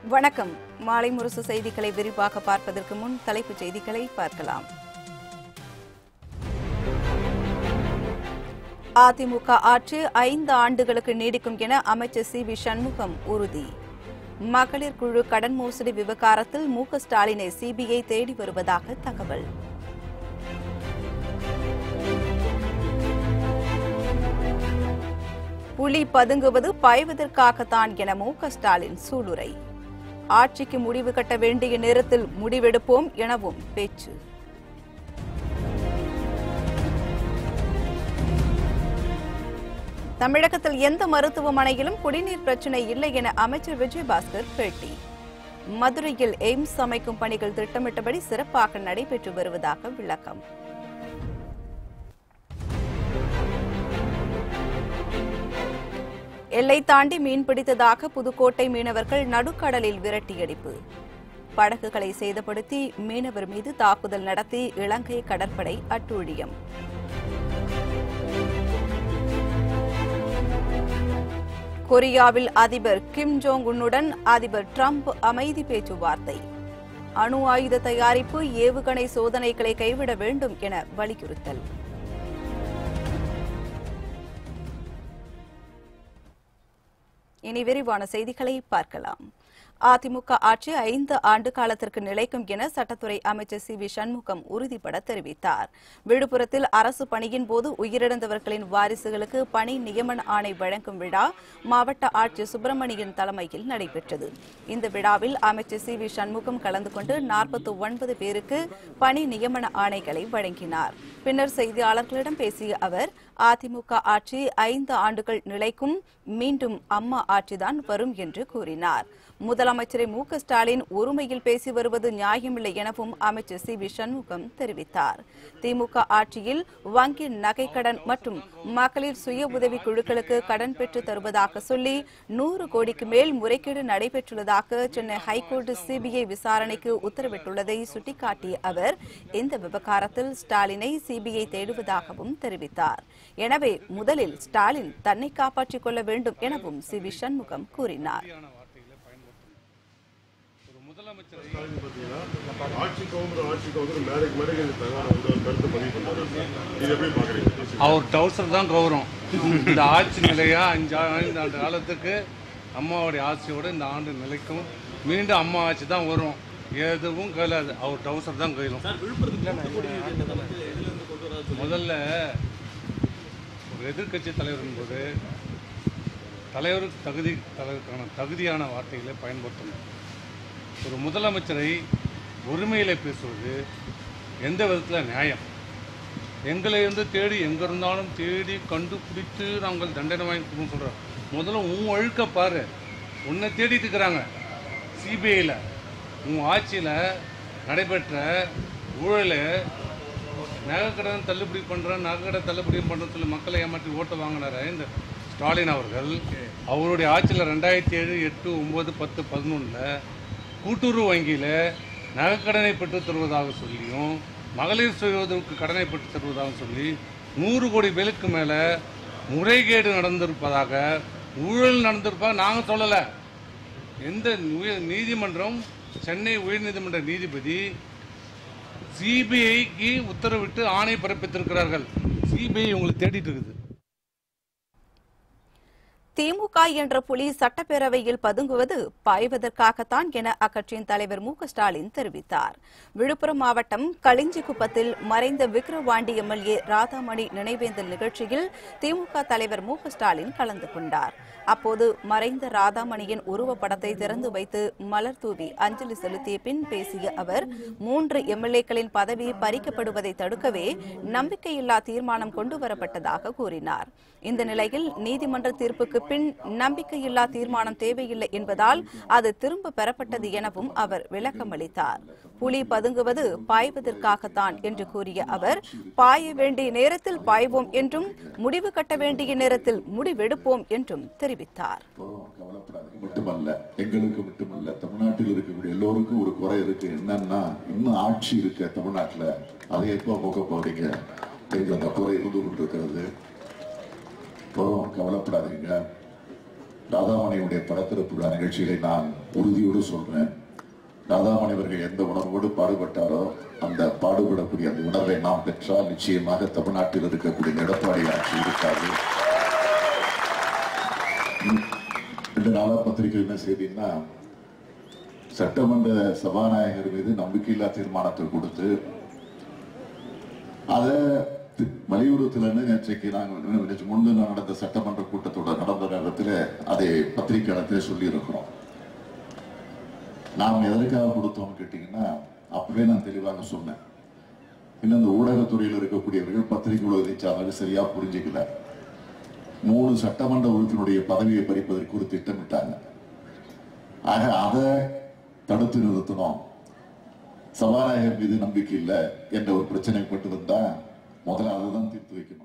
வணக்கம் மாலை முரசு செய்திகளை விரிவாக பார்ப்பதற்கு முன் தலைப்புச் செய்திகளை பார்க்கலாம் அதிமுக ஆட்சி ஐந்து ஆண்டுகளுக்கு நீடிக்கும் என அமைச்சர் சி வி சண்முகம் உறுதி மகளிர் குழு கடன் மோசடி விவகாரத்தில் மு க ஸ்டாலினை சிபிஐ தேடி வருவதாக தகவல் புலி பதுங்குவது பாய்வதற்காகத்தான் என மு க ஸ்டாலின் சூளுரை ஆட்சிக்கு முடிவு கட்ட வேண்டிய நேரத்தில் முடிவெடுப்போம் எனவும் பேச்சு தமிழகத்தில் எந்த மருத்துவமனையிலும் குடிநீர் பிரச்சினை இல்லை என அமைச்சர் விஜயபாஸ்கர் பேட்டி மதுரையில் எய்ம்ஸ் அமைக்கும் பணிகள் திட்டமிட்டபடி சிறப்பாக நடைபெற்று வருவதாக விளக்கம் எல்லை தாண்டி மீன் பிடித்ததாக புதுக்கோட்டை மீனவர்கள் நடுக்கடலில் விரட்டியடிப்பு படகுகளை சேதப்படுத்தி மீனவர் மீது தாக்குதல் நடத்தி இலங்கை கடற்படை அட்டூழியம் கொரியாவில் அதிபர் கிம் ஜோங் உன்னுடன் அதிபர் டிரம்ப் அமைதி பேச்சுவார்த்தை அணு ஆயுத தயாரிப்பு ஏவுகணை சோதனைகளை கைவிட வேண்டும் என வலியுறுத்தல் இனி விரிவான செய்திகளை பார்க்கலாம் அதிமுக ஆட்சி ஐந்து ஆண்டு காலத்திற்கு நிலைக்கும் என சட்டத்துறை அமைச்சர் சி வி சண்முகம் உறுதிபட தெரிவித்தார் விழுப்புரத்தில் அரசு பணியின் போது உயிரிழந்தவர்களின் வாரிசுகளுக்கு பணி நியமன ஆணை வழங்கும் விழா மாவட்ட ஆட்சியர் சுப்பிரமணியன் தலைமையில் நடைபெற்றது இந்த விழாவில் அமைச்சர் சி வி சண்முகம் கலந்து கொண்டு நாற்பத்தி ஒன்பது பேருக்கு பணி நியமன ஆணைகளை வழங்கினார் பின்னர் செய்தியாளர்களிடம் பேசிய அவர் அதிமுக ஆட்சி ஐந்து ஆண்டுகள் நிலைக்கும் மீண்டும் அம்மா ஆட்சிதான் வரும் என்று கூறினார் முதலமைச்சரை மு க ஸ்டாலின் ஒருமையில் பேசி வருவது நியாயமில்லை எனவும் அமைச்சர் சி வி சண்முகம் தெரிவித்தார் திமுக ஆட்சியில் வங்கி நகைக்கடன் மற்றும் மகளிர் சுய உதவி குழுக்களுக்கு கடன் பெற்று தருவதாக சொல்லி நூறு கோடிக்கு மேல் முறைகேடு நடைபெற்றுள்ளதாக சென்னை ஹைகோர்ட் சிபிஐ விசாரணைக்கு உத்தரவிட்டுள்ளதை சுட்டிக்காட்டிய அவர் இந்த விவகாரத்தில் ஸ்டாலினை சிபிஐ தேடுவதாகவும் தெரிவித்தார் எனவே முதலில் ஸ்டாலின் தன்னை காப்பாற்றிக் கொள்ள வேண்டும் எனவும் சி வி சண்முகம் கூறினார் ஸ்டாலின் பார்த்தீங்கன்னா ஆட்சிக்கு வந்து ஆட்சிக்கு வந்து மேடைக்கு மேடைக்கு இந்த தகவலை வந்து ஒரு கருத்து பதிவு பண்ணுறாரு இது எப்படி பார்க்குறீங்க அவர் டவுசர் தான் கௌரவம் இந்த ஆட்சி நிலையா அஞ்சு ஐந்து ஆண்டு காலத்துக்கு அம்மாவுடைய ஆட்சியோடு இந்த ஆண்டு நிலைக்கும் மீண்டும் அம்மா ஆட்சி தான் வரும் எதுவும் கேளாது அவர் டவுசர் தான் கையிலும் முதல்ல ஒரு எதிர்க்கட்சி தலைவர் போது தலைவருக்கு தகுதி தலைவருக்கான தகுதியான வார்த்தைகளை பயன்படுத்தணும் ஒரு முதலமைச்சரை ஒருமையில் பேசுவது எந்த விதத்தில் நியாயம் எங்களை வந்து தேடி எங்கே இருந்தாலும் தேடி கண்டுபிடித்து நாங்கள் தண்டனை வாங்கி கொடுக்கணும்னு சொல்கிறோம் முதல்ல உன் ஒழுக்க பாரு உன்னை தேடிட்டு இருக்கிறாங்க சிபிஐயில் உன் ஆட்சியில் நடைபெற்ற ஊழலை நகைக்கடன் தள்ளுபடி பண்ணுறேன் நகைக்கடை தள்ளுபடி பண்ணுறேன்னு சொல்லி மக்களை ஏமாற்றி ஓட்டு வாங்கினார இந்த ஸ்டாலின் அவர்கள் அவருடைய ஆட்சியில் ரெண்டாயிரத்தி ஏழு எட்டு ஒம்பது பத்து பதினொன்றில் கூட்டுறவு வங்கியில் நகைக்கடனை பெற்றுத் தருவதாக சொல்லியும் மகளிர் சுய உதவிக்கு கடனை பெற்றுத் தருவதாக சொல்லி நூறு கோடி பேருக்கு மேலே முறைகேடு நடந்திருப்பதாக ஊழல் நடந்திருப்பதாக நாங்கள் சொல்லலை எந்த உயர் நீதிமன்றம் சென்னை உயர்நீதிமன்ற நீதிபதி சிபிஐக்கு உத்தரவிட்டு ஆணை பிறப்பித்திருக்கிறார்கள் சிபிஐ உங்களை தேடிட்டு இருக்குது திமுக என்ற புலி சட்டப்பேரவையில் பதுங்குவது பாய்வதற்காகத்தான் என அக்கட்சியின் தலைவர் மு க ஸ்டாலின் தெரிவித்தார் விழுப்புரம் மாவட்டம் களிஞ்சிக்குப்பத்தில் மறைந்த விக்கிரவாண்டி எம்எல்ஏ ராதாமணி நினைவேந்தல் நிகழ்ச்சியில் திமுக தலைவர் மு க ஸ்டாலின் கலந்து கொண்டார் அப்போது மறைந்த ராதாமணியின் உருவப்படத்தை திறந்து வைத்து மலர் தூவி அஞ்சலி செலுத்திய பின் பேசிய அவர் மூன்று எம்எல்ஏக்களின் பதவி பறிக்கப்படுவதை தடுக்கவே நம்பிக்கையில்லா தீர்மானம் கொண்டுவரப்பட்டதாக கூறினார் இந்த நிலையில் நீதிமன்ற தீர்ப்புக்கு பின் நம்பிக்கையில்லா தீர்மானம் தேவையில்லை என்பதால் அது திரும்ப பெறப்பட்டது எனவும் அவர் விளக்கமளித்தார் புலி பதுங்குவது பாய்வதற்காகத்தான் என்று கூறிய அவர் பாய வேண்டிய நேரத்தில் பாய்வோம் என்றும் முடிவு கட்ட வேண்டிய நேரத்தில் முடிவெடுப்போம் என்றும் தெரிவித்தார் கவலைப்படாதீங்க மட்டுமல்ல எங்களுக்கு மட்டுமல்ல தமிழ்நாட்டில் இருக்கக்கூடிய எல்லோருக்கும் ஒரு குறை இருக்கு என்னன்னா இன்னும் ஆட்சி இருக்கு தமிழ்நாட்டுல அதை எப்போ போக போறீங்க என்ற அந்த குறை இருந்து கொண்டிருக்கிறது போதும் கவலைப்படாதீங்க ராதாமணியுடைய படத்திறப்பு விழா நிகழ்ச்சியிலே நான் உறுதியோடு சொல்றேன் ராதாமணி அவர்கள் எந்த உணர்வோடு பாடுபட்டாரோ அந்த பாடுபடக்கூடிய அந்த உணர்வை நாம் பெற்றால் நிச்சயமாக தமிழ்நாட்டில் இருக்கக்கூடிய இந்த எடப்பாடி ஆட்சி இருக்காது ரெண்டு நாளா பத்திரிகை என்ன செய்தின்னா சட்டமன்ற சபாநாயகர் மீது நம்பிக்கையில்லா தீர்மானத்தை கொடுத்து அதை தி- வலியுறுத்தலன்னு நேற்றைக்கு நாங்கள் முன்தினம் நடந்த சட்டமன்ற கூட்டத்தோட நடந்த நேரத்தில் அதை பத்திரிகையாளர்களே சொல்லி இருக்கிறோம் நாம் எதற்காக கொடுத்தோம்னு கேட்டீங்கன்னா அப்பவே நான் தெளிவாக சொன்னேன் இன்னும் இந்த ஊடகத்துறையில் இருக்கக்கூடியவர்கள் பத்திரிகை உலகத்தை சார்ந்தவர்கள் சரியா புரிஞ்சுக்கல மூணு சட்டமன்ற உறுப்பினருடைய பதவியை பறிப்பதற்கு ஒரு திட்டமிட்டாங்க ஆக அதை தடுத்து நிறுத்தணும் சபாநாயகர் மீது நம்பிக்கை இல்லை என்ற ஒரு பிரச்சனை பட்டு வந்தா முதல்ல அதை தான் தீர்த்து வைக்கணும்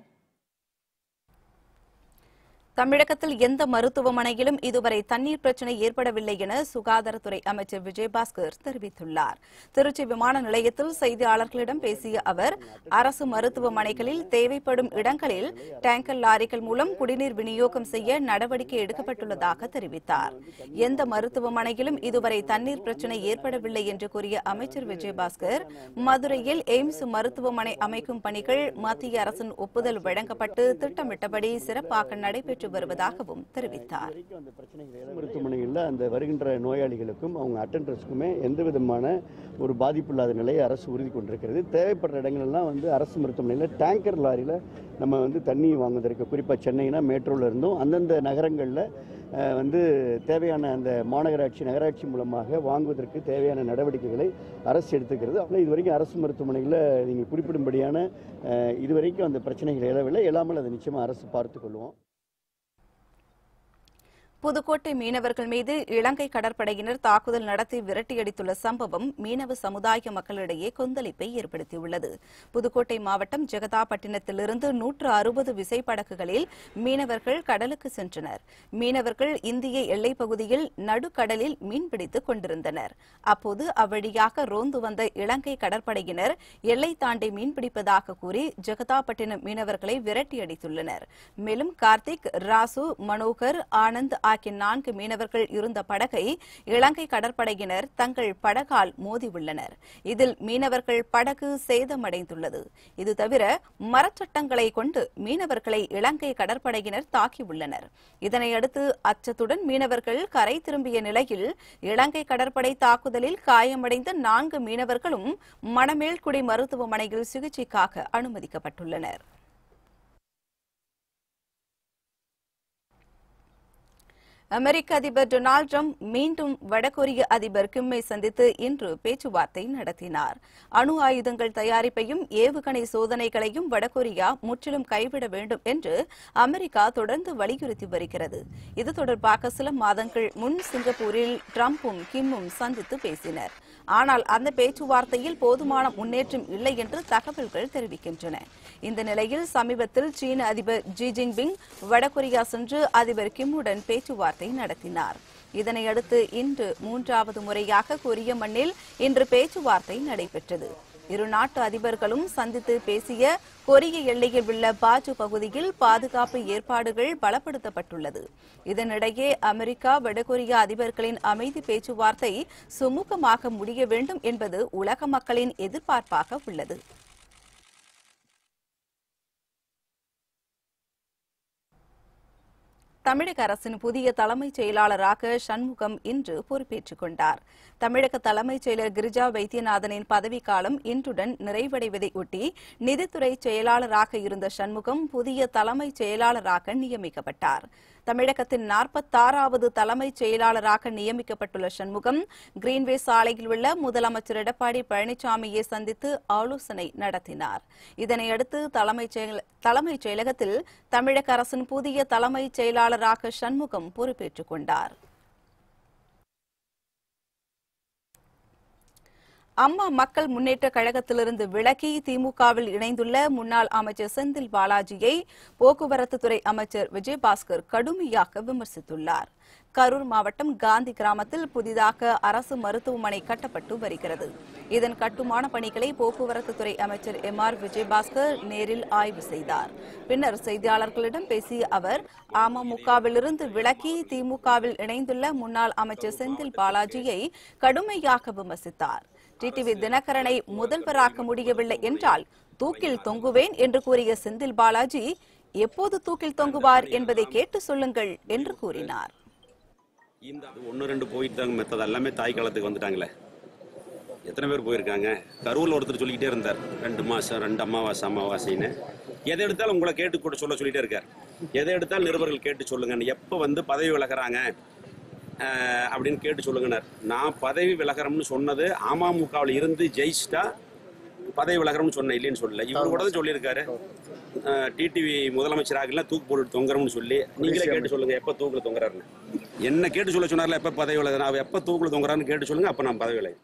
தமிழகத்தில் எந்த மருத்துவமனையிலும் இதுவரை தண்ணீர் பிரச்சினை ஏற்படவில்லை என சுகாதாரத்துறை அமைச்சர் விஜயபாஸ்கர் தெரிவித்துள்ளார் திருச்சி விமான நிலையத்தில் செய்தியாளர்களிடம் பேசிய அவர் அரசு மருத்துவமனைகளில் தேவைப்படும் இடங்களில் டேங்கர் லாரிகள் மூலம் குடிநீர் விநியோகம் செய்ய நடவடிக்கை எடுக்கப்பட்டுள்ளதாக தெரிவித்தார் எந்த மருத்துவமனையிலும் இதுவரை தண்ணீர் பிரச்சினை ஏற்படவில்லை என்று கூறிய அமைச்சர் விஜயபாஸ்கர் மதுரையில் எய்ம்ஸ் மருத்துவமனை அமைக்கும் பணிகள் மத்திய அரசின் ஒப்புதல் வழங்கப்பட்டு திட்டமிட்டபடி சிறப்பாக நடைபெற்று வருவதாகவும் தெரிவித்தார் வரைக்கும் அந்த பிரச்சனைகள் மருத்துவமனைகளில் அந்த வருகின்ற நோயாளிகளுக்கும் அவங்க அட்டண்டர்ஸ்க்குமே எந்த விதமான ஒரு பாதிப்பு இல்லாத நிலையை அரசு உறுதி கொண்டிருக்கிறது தேவைப்படுற இடங்கள்லாம் வந்து அரசு மருத்துவமனையில் டேங்கர் லாரியில் நம்ம வந்து தண்ணி வாங்குவதற்கு குறிப்பாக சென்னைனா மேட்ரோவில் இருந்தும் அந்தந்த நகரங்களில் அஹ், வந்து தேவையான அந்த மாநகராட்சி நகராட்சி மூலமாக வாங்குவதற்கு தேவையான நடவடிக்கைகளை அரசு எடுத்துக்கிறது ஆனால் இதுவரைக்கும் அரசு மருத்துவமனைகளில் நீங்கள் குறிப்பிடும்படியான அஹ், இதுவரைக்கும் அந்த பிரச்சனைகள் எழவில்லை எழாமல் அதை நிச்சயமாக அரசு பார்த்துக் கொள்வோம் புதுக்கோட்டை மீனவர்கள் மீது இலங்கை கடற்படையினர் தாக்குதல் நடத்தி விரட்டியடித்துள்ள சம்பவம் மீனவ சமுதாய மக்களிடையே கொந்தளிப்பை ஏற்படுத்தியுள்ளது புதுக்கோட்டை மாவட்டம் ஜெகதாப்பட்டினத்திலிருந்து நூற்று அறுபது விசைப்படகுகளில் மீனவர்கள் கடலுக்கு சென்றனர் மீனவர்கள் இந்திய எல்லைப் பகுதியில் நடுக்கடலில் மீன்பிடித்துக் கொண்டிருந்தனர் அப்போது அவ்வழியாக ரோந்து வந்த இலங்கை கடற்படையினர் எல்லை தாண்டி மீன்பிடிப்பதாக கூறி ஜெகதாப்பட்டினம் மீனவர்களை விரட்டியடித்துள்ளனர் மேலும் கார்த்திக் ராசு மனோகர் ஆனந்த் ஆகிய நான்கு மீனவர்கள் இருந்த படகை இலங்கை கடற்படையினர் தங்கள் படகால் மோதியுள்ளனர் இதில் மீனவர்கள் படகு சேதமடைந்துள்ளது இது தவிர மரச்சட்டங்களை கொண்டு மீனவர்களை இலங்கை கடற்படையினர் தாக்கியுள்ளனர் இதனையடுத்து அச்சத்துடன் மீனவர்கள் கரை திரும்பிய நிலையில் இலங்கை கடற்படை தாக்குதலில் காயமடைந்த நான்கு மீனவர்களும் மணமேல்குடி மருத்துவமனையில் சிகிச்சைக்காக அனுமதிக்கப்பட்டுள்ளனர் அமெரிக்க அதிபர் டொனால்டு ட்ரம்ப் மீண்டும் வடகொரிய அதிபர் கிம்மை சந்தித்து இன்று பேச்சுவார்த்தை நடத்தினார் அணு ஆயுதங்கள் தயாரிப்பையும் ஏவுகணை சோதனைகளையும் வடகொரியா முற்றிலும் கைவிட வேண்டும் என்று அமெரிக்கா தொடர்ந்து வலியுறுத்தி வருகிறது இது தொடர்பாக சில மாதங்கள் முன் சிங்கப்பூரில் ட்ரம்பும் கிம்மும் சந்தித்து பேசினர் ஆனால் அந்த பேச்சுவார்த்தையில் போதுமான முன்னேற்றம் இல்லை என்று தகவல்கள் தெரிவிக்கின்றன இந்த நிலையில் சமீபத்தில் சீன அதிபர் ஜி ஜின்பிங் வடகொரியா சென்று அதிபர் கிம்முடன் பேச்சுவார்த்தை நடத்தினார் இதனையடுத்து இன்று மூன்றாவது முறையாக கொரிய மண்ணில் இன்று பேச்சுவார்த்தை நடைபெற்றது இரு நாட்டு அதிபர்களும் சந்தித்து பேசிய கொரிய எல்லையில் உள்ள பாஜு பகுதியில் பாதுகாப்பு ஏற்பாடுகள் பலப்படுத்தப்பட்டுள்ளது இதனிடையே அமெரிக்கா வடகொரியா அதிபர்களின் அமைதி பேச்சுவார்த்தை சுமூகமாக முடிய வேண்டும் என்பது உலக மக்களின் எதிர்பார்ப்பாக உள்ளது தமிழக அரசின் புதிய தலைமைச் செயலாளராக சண்முகம் இன்று பொறுப்பேற்றுக் கொண்டார் தமிழக தலைமைச் செயலர் கிரிஜா வைத்தியநாதனின் பதவிக்காலம் இன்றுடன் நிறைவடைவதை ஒட்டி நிதித்துறை செயலாளராக இருந்த சண்முகம் புதிய தலைமைச் செயலாளராக நியமிக்கப்பட்டார் தமிழகத்தின் நாற்பத்தாறாவது தலைமைச் செயலாளராக நியமிக்கப்பட்டுள்ள சண்முகம் கிரீன்வே சாலையில் உள்ள முதலமைச்சர் எடப்பாடி பழனிசாமியை சந்தித்து ஆலோசனை நடத்தினார் இதனையடுத்து தலைமைச் செயல- தலைமைச் செயலகத்தில் தமிழக அரசின் புதிய தலைமைச் செயலாளராக சண்முகம் பொறுப்பேற்றுக் கொண்டார் அம்மா மக்கள் முன்னேற்ற கழகத்திலிருந்து விலகி திமுகவில் இணைந்துள்ள முன்னாள் அமைச்சர் செந்தில் பாலாஜியை போக்குவரத்து துறை அமைச்சர் விஜயபாஸ்கர் கடுமையாக விமர்சித்துள்ளார் கரூர் மாவட்டம் காந்தி கிராமத்தில் புதிதாக அரசு மருத்துவமனை கட்டப்பட்டு வருகிறது இதன் கட்டுமான பணிகளை போக்குவரத்து துறை அமைச்சர் எம் ஆர் விஜயபாஸ்கர் நேரில் ஆய்வு செய்தார் பின்னர் செய்தியாளர்களிடம் பேசிய அவர் அமமுகவிலிருந்து விலகி திமுகவில் இணைந்துள்ள முன்னாள் அமைச்சர் செந்தில் பாலாஜியை கடுமையாக விமர்சித்தார் டிடிவி தினகரனை முதல்வராக்க முடியவில்லை என்றால் தூக்கில் தொங்குவேன் என்று கூறிய செந்தில் பாலாஜி எப்போது தூக்கில் தொங்குவார் என்பதை கேட்டு சொல்லுங்கள் என்று கூறினார் இந்த ஒன்று ரெண்டு போயிட்டு தாங்க மெத்தது எல்லாமே தாய் காலத்துக்கு வந்துட்டாங்களே எத்தனை பேர் போயிருக்காங்க கரூரில் ஒருத்தர் சொல்லிக்கிட்டே இருந்தார் ரெண்டு மாதம் ரெண்டு அமாவாசை அமாவாசைன்னு எதை எடுத்தாலும் உங்களை கேட்டு கூட சொல்ல சொல்லிட்டே இருக்கார் எதை எடுத்தாலும் நிருபர்கள் கேட்டு சொல்லுங்க எப்போ வந்து பதவி விலகுறாங்க அஹ், அப்படின்னு கேட்டு சொல்லுங்கன்னார் நான் பதவி விலகிறோம்னு சொன்னது அமமுகவில் இருந்து ஜெயிச்சிட்டா பதவி விலகிறோம்னு சொன்னேன் இல்லைன்னு சொல்லல இவர் கூட தான் சொல்லியிருக்காரு டிடிவி முதலமைச்சர் ஆகலாம் தூக்கு போட்டு தொங்குறோம்னு சொல்லி நீங்களே கேட்டு சொல்லுங்க எப்போ தூக்குல தொங்குறாருன்னு என்ன கேட்டு சொல்ல சொன்னார்ல எப்போ பதவி விலகுறா அவர் எப்போ தூக்குல தொங்குறான்னு கேட்டு சொல்லுங்க அப்போ நான் பதவி விலகு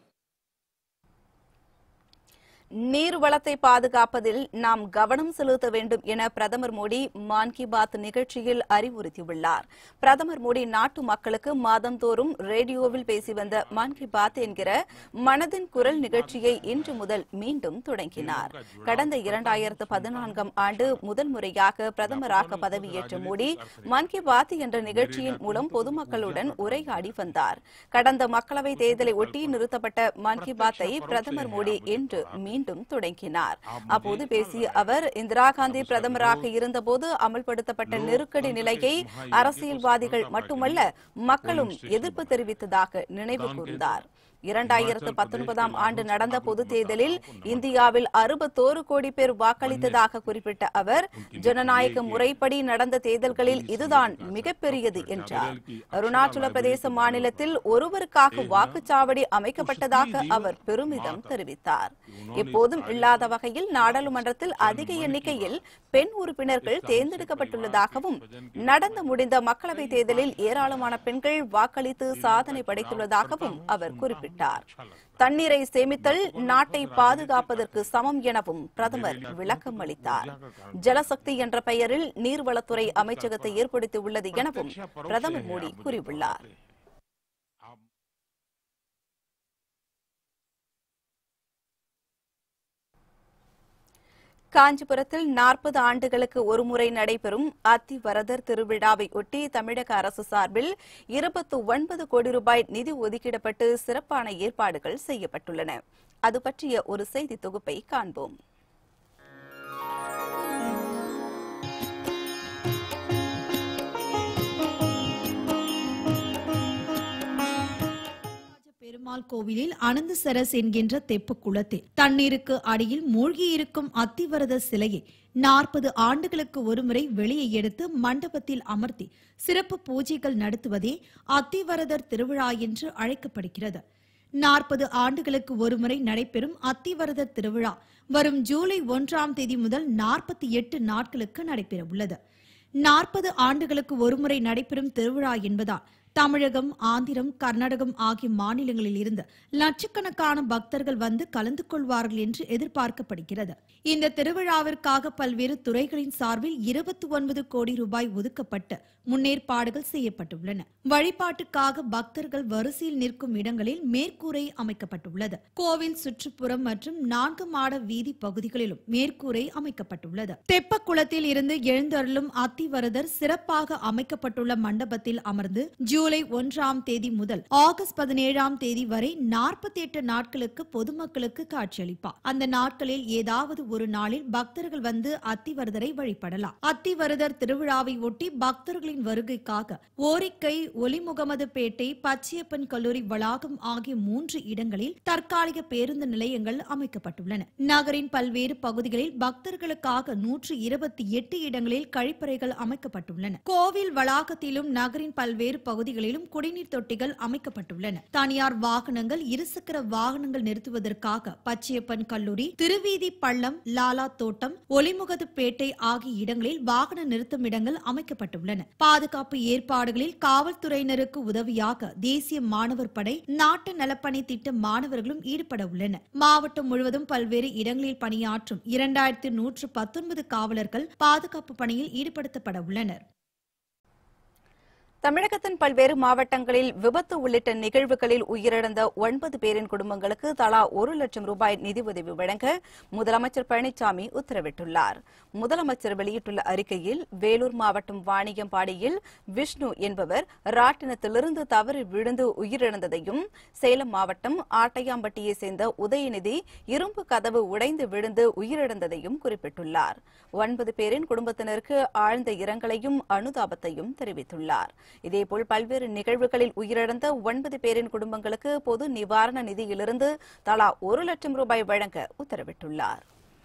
நீர் வளத்தை பாதுகாப்பதில் நாம் கவனம் செலுத்த வேண்டும் என பிரதமர் மோடி மான் கி பாத் நிகழ்ச்சியில் அறிவுறுத்தியுள்ளார் பிரதமர் மோடி நாட்டு மக்களுக்கு மாதந்தோறும் ரேடியோவில் பேசி வந்த மான் கி பாத் என்கிற மனதின் குரல் நிகழ்ச்சியை இன்று முதல் மீண்டும் தொடங்கினார் கடந்த இரண்டாயிரத்து பதினான்காம் ஆண்டு முதல் முறையாக பிரதமராக பதவியேற்ற மோடி மன் கி பாத் என்ற நிகழ்ச்சியின் மூலம் பொதுமக்களுடன் உரையாடி வந்தார் கடந்த மக்களவைத் தேர்தலை ஒட்டி நிறுத்தப்பட்ட மன் கி பாத்தை பிரதமர் மோடி இன்று மீண்டும் தொடங்கினார் அப்போது பேசிய அவர் இந்திரா காந்தி பிரதமராக இருந்தபோது அமல்படுத்தப்பட்ட நெருக்கடி நிலையை அரசியல்வாதிகள் மட்டுமல்ல மக்களும் எதிர்ப்பு தெரிவித்ததாக நினைவு கூர்ந்தார் இரண்டாயிரத்து பத்தொன்பதாம் ஆண்டு நடந்த பொதுத் தேர்தலில் இந்தியாவில் அறுபத்தோரு கோடி பேர் வாக்களித்ததாக குறிப்பிட்ட அவர் ஜனநாயக முறைப்படி நடந்த தேர்தல்களில் இதுதான் மிகப்பெரியது என்றார் அருணாச்சல பிரதேச மாநிலத்தில் ஒருவருக்காக வாக்குச்சாவடி அமைக்கப்பட்டதாக அவர் பெருமிதம் தெரிவித்தார் எப்போதும் இல்லாத வகையில் நாடாளுமன்றத்தில் அதிக எண்ணிக்கையில் பெண் உறுப்பினர்கள் தேர்ந்தெடுக்கப்பட்டுள்ளதாகவும் நடந்து முடிந்த மக்களவைத் தேர்தலில் ஏராளமான பெண்கள் வாக்களித்து சாதனை படைத்துள்ளதாகவும் அவர் குறிப்பிட்டார் தண்ணீரை சேமித்தல் நாட்டை பாதுகாப்பதற்கு சமம் எனவும் பிரதமர் விளக்கம் அளித்தார் ஜலசக்தி என்ற பெயரில் நீர்வளத்துறை அமைச்சகத்தை ஏற்படுத்தியுள்ளது எனவும் பிரதமர் மோடி கூறியுள்ளார் காஞ்சிபுரத்தில் நாற்பது ஆண்டுகளுக்கு ஒருமுறை நடைபெறும் அத்திவரதர் திருவிழாவை ஒட்டி தமிழக அரசு சார்பில் இருபத்து ஒன்பது கோடி ரூபாய் நிதி ஒதுக்கிடப்பட்டு சிறப்பான ஏற்பாடுகள் செய்யப்பட்டுள்ளன அது பற்றிய ஒரு செய்தி தொகுப்பை காண்போம் பெருமாள் கோவிலில் அனந்த சரஸ் என்கின்ற தெப்பு குளத்தில் தண்ணீருக்கு அடியில் மூழ்கியிருக்கும் அத்திவரத சிலையை நாற்பது ஆண்டுகளுக்கு ஒருமுறை வெளியே எடுத்து மண்டபத்தில் அமர்த்தி சிறப்பு பூஜைகள் நடத்துவதே அத்திவரதர் திருவிழா என்று அழைக்கப்படுகிறது நாற்பது ஆண்டுகளுக்கு ஒருமுறை நடைபெறும் அத்திவரதர் திருவிழா வரும் ஜூலை ஒன்றாம் தேதி முதல் நாற்பத்தி எட்டு நாட்களுக்கு நடைபெறவுள்ளது நாற்பது ஆண்டுகளுக்கு ஒருமுறை நடைபெறும் திருவிழா என்பதால் தமிழகம் ஆந்திரம் கர்நாடகம் ஆகிய மாநிலங்களில் இருந்து லட்சக்கணக்கான பக்தர்கள் வந்து கலந்து கொள்வார்கள் என்று எதிர்பார்க்கப்படுகிறது இந்த திருவிழாவிற்காக பல்வேறு துறைகளின் சார்பில் இருபத்தி ஒன்பது கோடி ரூபாய் ஒதுக்கப்பட்டு முன்னேற்பாடுகள் செய்யப்பட்டுள்ளன வழிபாட்டுக்காக பக்தர்கள் வரிசையில் நிற்கும் இடங்களில் மேற்கூரை அமைக்கப்பட்டுள்ளது கோவில் சுற்றுப்புறம் மற்றும் நான்கு மாட வீதி பகுதிகளிலும் மேற்கூரை அமைக்கப்பட்டுள்ளது தெப்பக்குளத்தில் இருந்து எழுந்தருளும் அத்திவரதர் சிறப்பாக அமைக்கப்பட்டுள்ள மண்டபத்தில் அமர்ந்து ஜூலை ஒன்றாம் தேதி முதல் ஆகஸ்ட் பதினேழாம் தேதி வரை நாற்பத்தி எட்டு நாட்களுக்கு பொதுமக்களுக்கு காட்சியளிப்பார் அந்த நாட்களில் ஏதாவது ஒரு நாளில் பக்தர்கள் வந்து அத்திவரதரை வழிபடலாம் அத்திவரதர் திருவிழாவை ஒட்டி பக்தர்களின் வருகைக்காக ஓரிக்கை ஒலிமுகமது பேட்டை பச்சையப்பன் கல்லூரி வளாகம் ஆகிய மூன்று இடங்களில் தற்காலிக பேருந்து நிலையங்கள் அமைக்கப்பட்டுள்ளன நகரின் பல்வேறு பகுதிகளில் பக்தர்களுக்காக நூற்று இருபத்தி எட்டு இடங்களில் கழிப்பறைகள் அமைக்கப்பட்டுள்ளன கோவில் வளாகத்திலும் நகரின் பல்வேறு பகுதிகளில் பகுதிகளிலும் குடிநீர் தொட்டிகள் அமைக்கப்பட்டுள்ளன தனியார் வாகனங்கள் இருசக்கர வாகனங்கள் நிறுத்துவதற்காக பச்சையப்பன் கல்லூரி திருவீதி பள்ளம் லாலா தோட்டம் ஒலிமுகதுப்பேட்டை ஆகிய இடங்களில் வாகன நிறுத்தும் இடங்கள் அமைக்கப்பட்டுள்ளன பாதுகாப்பு ஏற்பாடுகளில் காவல்துறையினருக்கு உதவியாக தேசிய மாணவர் படை நாட்டு நலப்பணி திட்ட மாணவர்களும் ஈடுபட உள்ளனர் மாவட்டம் முழுவதும் பல்வேறு இடங்களில் பணியாற்றும் இரண்டாயிரத்து நூற்று பத்தொன்பது காவலர்கள் பாதுகாப்பு பணியில் ஈடுபடுத்தப்பட உள்ளனர் தமிழகத்தின் பல்வேறு மாவட்டங்களில் விபத்து உள்ளிட்ட நிகழ்வுகளில் உயிரிழந்த ஒன்பது பேரின் குடும்பங்களுக்கு தலா ஒரு லட்சம் ரூபாய் நிதி உதவி வழங்க முதலமைச்சர் பழனிசாமி உத்தரவிட்டுள்ளார் முதலமைச்சர் வெளியிட்டுள்ள அறிக்கையில் வேலூர் மாவட்டம் வாணியம்பாடியில் விஷ்ணு என்பவர் ராட்டினத்திலிருந்து தவறி விழுந்து உயிரிழந்ததையும் சேலம் மாவட்டம் ஆட்டையாம்பட்டியை சேர்ந்த உதயநிதி இரும்பு கதவு உடைந்து விழுந்து உயிரிழந்ததையும் குறிப்பிட்டுள்ளார் ஒன்பது பேரின் குடும்பத்தினருக்கு ஆழ்ந்த இரங்கலையும் அனுதாபத்தையும் தெரிவித்துள்ளார் இதேபோல் பல்வேறு நிகழ்வுகளில் உயிரிழந்த ஒன்பது பேரின் குடும்பங்களுக்கு பொது நிவாரண நிதியிலிருந்து தலா ஒரு லட்சம் ரூபாய் வழங்க உத்தரவிட்டுள்ளார்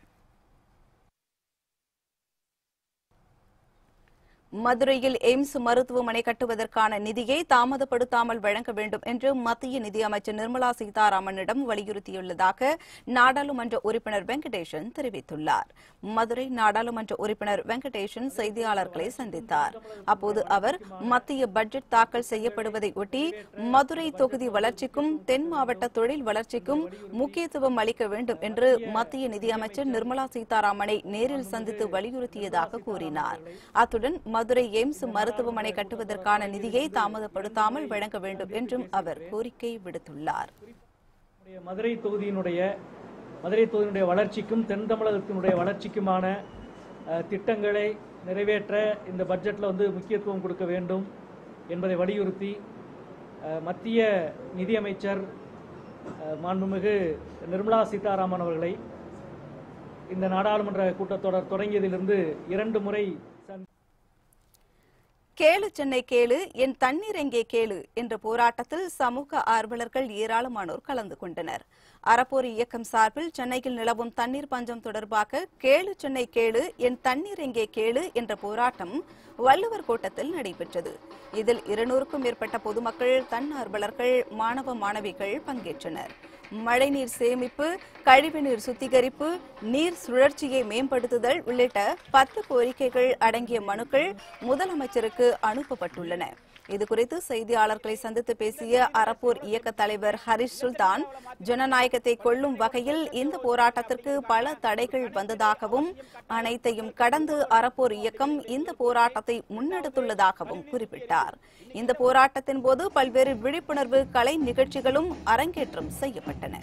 மதுரையில் எய்ம்ஸ் மருத்துவமனை கட்டுவதற்கான நிதியை தாமதப்படுத்தாமல் வழங்க வேண்டும் என்று மத்திய நிதியமைச்சர் நிர்மலா சீதாராமனிடம் வலியுறுத்தியுள்ளதாக நாடாளுமன்ற உறுப்பினர் வெங்கடேசன் தெரிவித்துள்ளார் மதுரை நாடாளுமன்ற உறுப்பினர் வெங்கடேசன் செய்தியாளர்களை சந்தித்தார் அப்போது அவர் மத்திய பட்ஜெட் தாக்கல் செய்யப்படுவதை ஒட்டி மதுரை தொகுதி வளர்ச்சிக்கும் தென் மாவட்ட தொழில் வளர்ச்சிக்கும் முக்கியத்துவம் அளிக்க வேண்டும் என்று மத்திய நிதியமைச்சர் நிர்மலா சீதாராமனை நேரில் சந்தித்து வலியுறுத்தியதாக கூறினார் அத்துடன் மதுரை எய்ம்ஸ் மருத்துவமனை கட்டுவதற்கான நிதியை தாமதப்படுத்தாமல் வழங்க வேண்டும் என்றும் அவர் கோரிக்கை விடுத்துள்ளார் நம்முடைய மதுரை தொகுதியினுடைய மதுரை தொகுதியினுடைய வளர்ச்சிக்கும் தென் தமிழகத்தினுடைய வளர்ச்சிக்குமான அஹ், திட்டங்களை நிறைவேற்ற இந்த பட்ஜெட்டில் வந்து முக்கியத்துவம் கொடுக்க வேண்டும் என்பதை வலியுறுத்தி அஹ், மத்திய நிதியமைச்சர் அஹ், மாண்புமிகு நிர்மலா சீதாராமன் அவர்களை இந்த நாடாளுமன்ற கூட்டத்தொடர் தொடங்கியதிலிருந்து இரண்டு முறை சந்தி கேளு சென்னை கேளு என் தண்ணீர் எங்கே கேளு என்ற போராட்டத்தில் சமூக ஆர்வலர்கள் ஏராளமானோர் கலந்து கொண்டனர் அறப்போர் இயக்கம் சார்பில் சென்னையில் நிலவும் தண்ணீர் பஞ்சம் தொடர்பாக கேளு சென்னை கேளு என் தண்ணீர் எங்கே கேளு என்ற போராட்டம் வள்ளுவர் கோட்டத்தில் நடைபெற்றது இதில் இருநூறுக்கும் மேற்பட்ட பொதுமக்கள் தன்னார்வலர்கள் மாணவ மாணவிகள் பங்கேற்றனர் மழைநீர் சேமிப்பு கழிவுநீர் சுத்திகரிப்பு நீர் சுழற்சியை மேம்படுத்துதல் உள்ளிட்ட பத்து கோரிக்கைகள் அடங்கிய மனுக்கள் முதலமைச்சருக்கு அனுப்பப்பட்டுள்ளன இதுகுறித்து செய்தியாளர்களை சந்தித்து பேசிய அறப்போர் இயக்க தலைவர் ஹரிஷ் சுல்தான் ஜனநாயகத்தை கொள்ளும் வகையில் இந்த போராட்டத்திற்கு பல தடைகள் வந்ததாகவும் அனைத்தையும் கடந்து அறப்போர் இயக்கம் இந்த போராட்டத்தை முன்னெடுத்துள்ளதாகவும் குறிப்பிட்டார் இந்த போராட்டத்தின் போது பல்வேறு விழிப்புணர்வு கலை நிகழ்ச்சிகளும் அரங்கேற்றம் செய்யப்பட்டன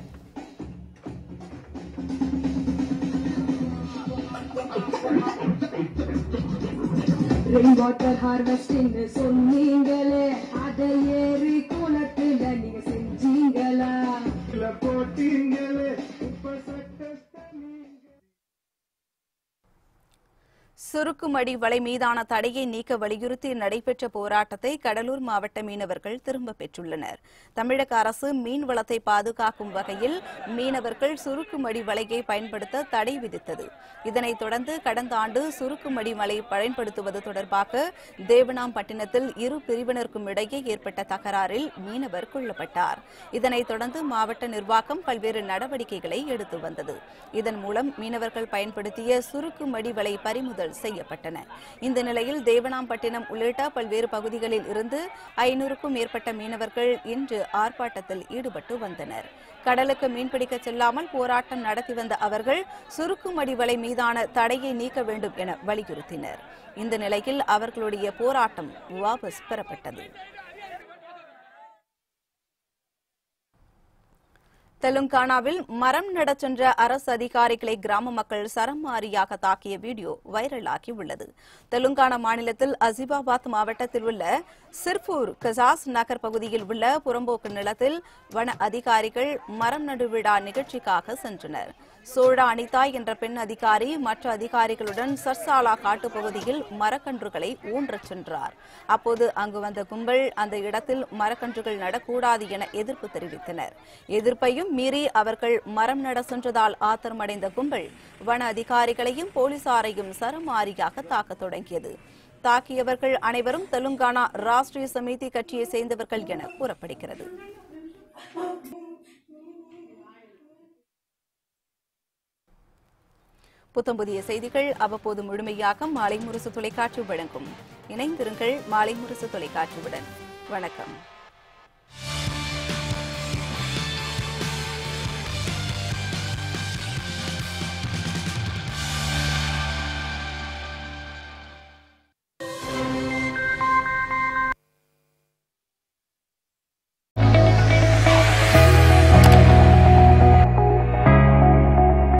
ரெயின் வாட்டர் ஹார்வெஸ்டிங் சொன்னீங்களே அதை ஏறி குளத்துல நீங்க செஞ்சீங்களா போட்டீங்களே இப்ப சட்ட சுருக்குமடி வலை மீதான தடையை நீக்க வலியுறுத்தி நடைபெற்ற போராட்டத்தை கடலூர் மாவட்ட மீனவர்கள் திரும்பப் பெற்றுள்ளனர் தமிழக அரசு மீன் வளத்தை பாதுகாக்கும் வகையில் மீனவர்கள் சுருக்குமடி வலையை பயன்படுத்த தடை விதித்தது இதனைத் தொடர்ந்து கடந்த ஆண்டு சுருக்குமடி வலை பயன்படுத்துவது தொடர்பாக தேவனாம்பட்டினத்தில் இரு பிரிவினருக்கும் இடையே ஏற்பட்ட தகராறில் மீனவர் கொல்லப்பட்டார் இதனைத் தொடர்ந்து மாவட்ட நிர்வாகம் பல்வேறு நடவடிக்கைகளை எடுத்து வந்தது இதன் மூலம் மீனவர்கள் பயன்படுத்திய சுருக்குமடி வலை பறிமுதல் செய்யப்பட்டன இந்த நிலையில் தேவனாம்பட்டினம் உள்ளிட்ட பல்வேறு பகுதிகளில் இருந்து ஐநூறுக்கும் மேற்பட்ட மீனவர்கள் இன்று ஆர்ப்பாட்டத்தில் ஈடுபட்டு வந்தனர் கடலுக்கு மீன்பிடிக்க செல்லாமல் போராட்டம் நடத்தி வந்த அவர்கள் சுருக்குமடி வலை மீதான தடையை நீக்க வேண்டும் என வலியுறுத்தினர் இந்த நிலையில் அவர்களுடைய போராட்டம் வாபஸ் பெறப்பட்டது தெலுங்கானாவில் மரம் நடச் சென்ற அரசு அதிகாரிகளை கிராம மக்கள் சரமாரியாக தாக்கிய வீடியோ வைரலாகி உள்ளது தெலுங்கானா மாநிலத்தில் அசிபாபாத் மாவட்டத்தில் உள்ள சிர்பூர் கசாஸ் நகர் பகுதியில் உள்ள புறம்போக்கு நிலத்தில் வன அதிகாரிகள் மரம் நடு விழா நிகழ்ச்சிக்காக சென்றனர் சோழா அனிதா என்ற பெண் அதிகாரி மற்ற அதிகாரிகளுடன் சர்சாலா காட்டுப் பகுதியில் மரக்கன்றுகளை ஊன்றச் சென்றார் அப்போது அங்கு வந்த கும்பல் அந்த இடத்தில் மரக்கன்றுகள் நடக்கூடாது என எதிர்ப்பு தெரிவித்தனர் எதிர்ப்பையும் மீறி அவர்கள் மரம் நட சென்றதால் ஆத்திரமடைந்த கும்பல் வன அதிகாரிகளையும் போலீசாரையும் சரமாரியாக தாக்கத் தொடங்கியது தாக்கியவர்கள் அனைவரும் தெலுங்கானா ராஷ்டிரிய சமிதி கட்சியை சேர்ந்தவர்கள் என கூறப்படுகிறது புத்தம் புதிய செய்திகள் அவ்வப்போது முழுமையாக மாலை முரசு தொலைக்காட்சி வழங்கும் இணைந்திருங்கள் மாலை முரசு தொலைக்காட்சியுடன் வணக்கம்